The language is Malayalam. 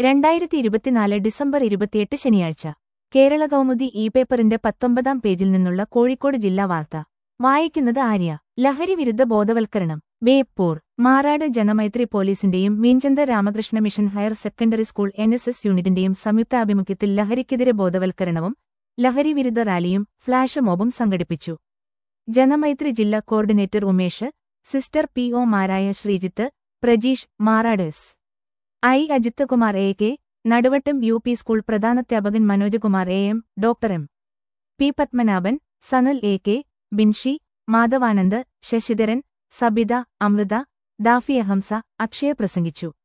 രണ്ടായിരത്തി ഇരുപത്തിനാല് ഡിസംബർ ഇരുപത്തിയെട്ട് ശനിയാഴ്ച കേരള കൗമുദി ഇ പേപ്പറിന്റെ പത്തൊമ്പതാം പേജിൽ നിന്നുള്ള കോഴിക്കോട് ജില്ലാ വാർത്ത വായിക്കുന്നത് ആര്യ ലഹരി വിരുദ്ധ ബോധവൽക്കരണം ബേപ്പൂർ മാറാട് ജനമൈത്രി പോലീസിന്റെയും Meenchanda Ramakrishna mission higher secondary school N S S യൂണിറ്റിന്റെയും സംയുക്താഭിമുഖ്യത്തിൽ ലഹരിക്കെതിരെ ബോധവൽക്കരണവും ലഹരി വിരുദ്ധ റാലിയും ഫ്ളാഷ് മോബും സംഘടിപ്പിച്ചു ജനമൈത്രി ജില്ലാ coordinator Umesh sister P O മാരായ Sreejith Prajeesh Marad S I Ajith Kumar A K Naduvattam U P school പ്രധാനാധ്യാപകൻ Manoj Kumar A M doctor M P Padmanabhan Sanal A K Binshi Madhavanand Sasidharan Sabitha Amritha Dafiya Hamza Akshaya പ്രസംഗിച്ചു